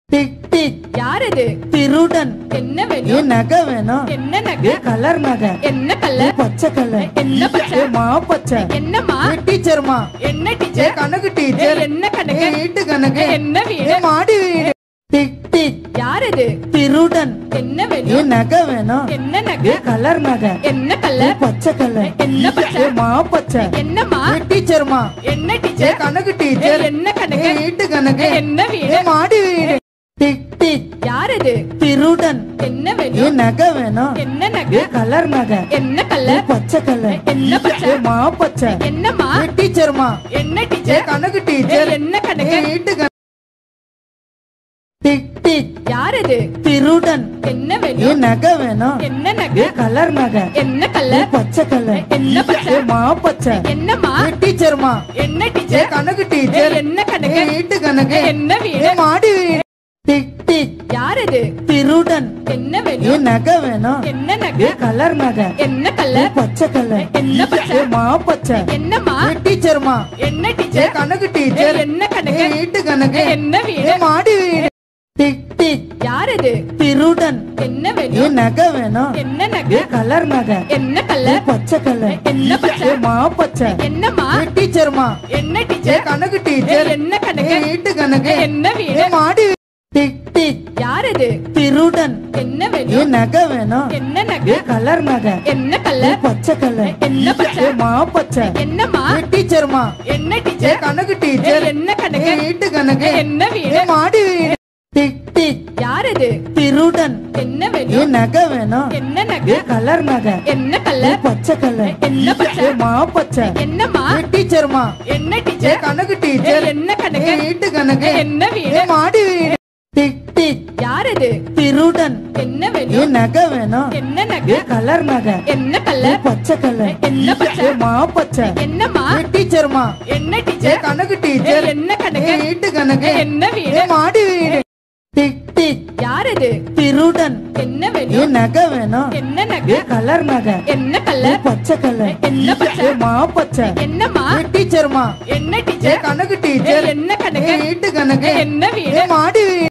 tick tick யார் இது திருடன் என்ன ஏ வேணும் நகை வேணும் என்ன ஏ நகை கலர் நகை என்ன ஏ கலர் பச்சை கலர் என்ன பச்சை ஏ மா பச்சை என்னம்மா ஏ டீச்சர்மா என்ன ஏ டீச்சர் கணக்கு டீச்சர் என்ன ஏ கணக்கு வீட்டு கணக்கு என்ன ஏ வீடு மாடி வீடு டிக் டிக் யார் இது திருடன் என்ன ஏ வேணும் நகை வேணும் என்ன ஏ நகை கலர் நகை என்ன ஏ கலர் பச்சை கலர் என்ன பச்சை ஏ மா பச்சை என்னம்மா ஏ டீச்சர்மா என்ன ஏ டீச்சர் கணக்கு டீச்சர் என்ன ஏ கணக்கு வீட்டு கணக்கு என்ன ஏ வீடு மாடி வீடு டிக் டிக் யார் இது திருடன் என்ன ஏ வேணும் நகை வேணும் என்ன ஏ நகை கலர் நகை என்ன ஏ கலர் பச்சை கலர் என்ன ஏ பச்சை மா பச்சை என்னம்மா ஏ டீச்சர்மா என்ன ஏ டீச்சர் கணக்கு டீச்சர் என்ன ஏ கணக்கு வீட்டு கணக்கு டிக் டிக் யார் இது திருடன் என்ன ஏ வேணும் நகை வேணும் என்ன ஏ நகை கலர் நகை என்ன ஏ கலர் பச்சை கலர் என்ன பச்சை ஏ மா பச்சை என்னம்மா ஏ டீச்சர்மா என்ன ஏ டீச்சர் கணக்கு டீச்சர் என்ன ஏ கணக்கு வீட்டு கணக்கு என்ன ஏ வீடு மாடி வீடு டிக் டிக் யார் இது திருடன் என்ன ஏ வேணும் நகை வேணும் என்ன ஏ நகை கலர் நகை என்ன ஏ கலர் பச்சை கலர் என்ன ஏ பச்சை மா பச்சை என்னம்மா ஏ டீச்சர்மா என்ன ஏ டீச்சர் கணக்கு டீச்சர் என்ன ஏ கணக்கு வீட்டு கணக்கு என்ன ஏ வீடு மாடி வீடு டிக் டிக் யார் இது திருடன் என்ன ஏ வேணும் நகை வேணும் என்ன ஏ நகை கலர் நகை என்ன ஏ கலர் பச்சை கலர் என்ன ஏ பச்சை மா பச்சை என்னம்மா ஏ டீச்சர்மா என்ன ஏ டீச்சர் கணக்கு டீச்சர் என்ன ஏ கணக்கு வீட்டு கணக்கு என்ன ஏ வீடு மாடி வீடு டிக் டிக் யார் இது திருடன் என்ன ஏ வேணும் நகை வேணும் என்ன ஏ நகை கலர் நகை என்ன ஏ கலர் பச்சை கலர் என்ன ஏ பச்சை மா பச்சை என்னம்மா ஏ டீச்சர்மா என்ன ஏ டீச்சர் கணக்கு டீச்சர் என்ன ஏ கணக்கு வீட்டு கணக்கு என்ன ஏ வீடு மாடி வீடு டிக் டிக் யார் இது திருடன் என்ன ஏ வேணும் நகை வேணும் என்ன ஏ நகை கலர் நகை என்ன ஏ கலர் பச்சை கலர் என்ன ஏ பச்சை மா பச்சை என்னம்மா ஏ டீச்சர்மா என்ன ஏ டீச்சர் கணக்கு டீச்சர் என்ன ஏ கணக்கு வீட்டு கணக்கு என்ன ஏ வீடு மாடி வீடு டிக் டிக் யார் இது திருடன் என்ன ஏ வேணும் நகை வேணும் என்ன ஏ நகை கலர் நகை என்ன ஏ கலர் பச்சை கலர் என்ன ஏ பச்சை மா பச்சை என்னம்மா ஏ டீச்சர்மா என்ன ஏ டீச்சர் கணக்கு டீச்சர் என்ன ஏ கணக்கு வீட்டு கணக்கு என்ன ஏ வீடு மாடி வீடு டிக் டிக் யார் இது திருடன் என்ன ஏ வேணும் நகை வேணும் என்ன ஏ நகை கலர் நகை என்ன ஏ கலர் பச்சை கலர் என்ன ஏ பச்சை மா பச்சை என்னம்மா ஏ டீச்சர்மா என்ன ஏ டீச்சர் கணக்கு டீச்சர் என்ன ஏ கணக்கு வீட்டு கணக்கு என்ன ஏ வீடு மாடி வீடு